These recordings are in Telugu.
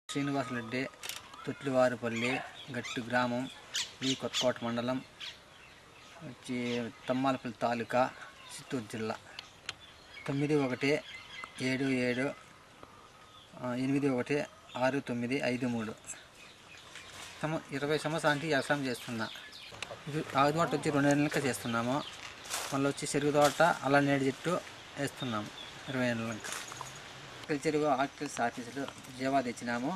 శ్రీనివాసరెడ్డి తొట్లివారిపల్లి గట్టు గ్రామం ఈ కొత్తకోట మండలం వచ్చి తమ్మాలపల్లి తాలూకా చిత్తూరు జిల్లా తొమ్మిది ఒకటి ఏడు ఏడు ఆ, ఎనిమిది ఒకటి ఆరు తొమ్మిది ఐదు మూడు సమ ఇరవై సంవత్సరానికి వ్యవసాయం చేస్తున్నా ఇది ఆగు తోట వచ్చి రెండు నెలలకి చేస్తున్నాము మళ్ళీ వచ్చి చెరుకు తోట అలా నేడు చెట్టు వేస్తున్నాము ఇరవై నెలలకి చెరువు ఆర్టికల్స్ ఆఫీసులో జీవా తెచ్చినాము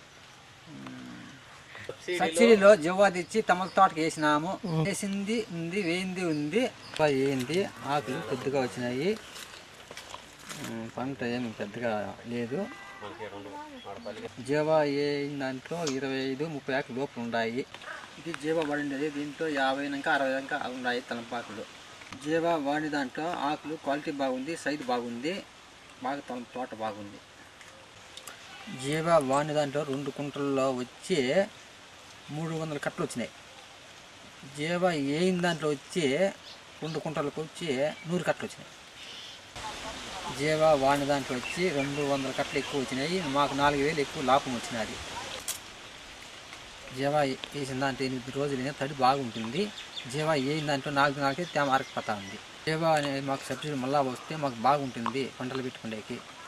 సబ్సిడీలో జీవా తెచ్చి తమల తోటకి వేసినాము వేసింది ఉంది వేయింది ఉంది బాగా వేయింది ఆకులు పెద్దగా వచ్చినాయి ఉమ్, పంట ఏమి పెద్దగా లేదు జీవా వేయిన దాంట్లో ఇరవై ఐదు ముప్పై ఆకులు లోపల ఉన్నాయి ఇది జీవా పడిండేది దీంట్లో యాభై ఇంకా అరవై దాకా ఉన్నాయి తలంపాకులు జీవా వాడిన దాంట్లో ఆకులు క్వాలిటీ బాగుంది సైజు బాగుంది బాగా తలం తోట బాగుంది జీవా వాడిన దాంట్లో రెండు కుంటల్లో వచ్చి మూడు వందల కట్టలు వచ్చినాయి జీవా వేయిన దాంట్లో వచ్చి రెండు కుంటలకు వచ్చి నూరు కట్టలు వచ్చినాయి జీవా వాడిన దాంట్లో వచ్చి రెండు వందల కట్టలు ఎక్కువ వచ్చినాయి మాకు నాలుగు వేలు ఎక్కువ లాభం వచ్చినది జీవా వేసిన దాంట్లో ఎనిమిది రోజులు తడి బాగుంటుంది జీవా వేయిన దాంట్లో నాలుగు నాలుగే తేమ ఆరకపోతా ఉంది జీవా అనేది మాకు సబ్సిడీ మళ్ళా వస్తే మాకు బాగుంటుంది పంటలు పెట్టుకునేకి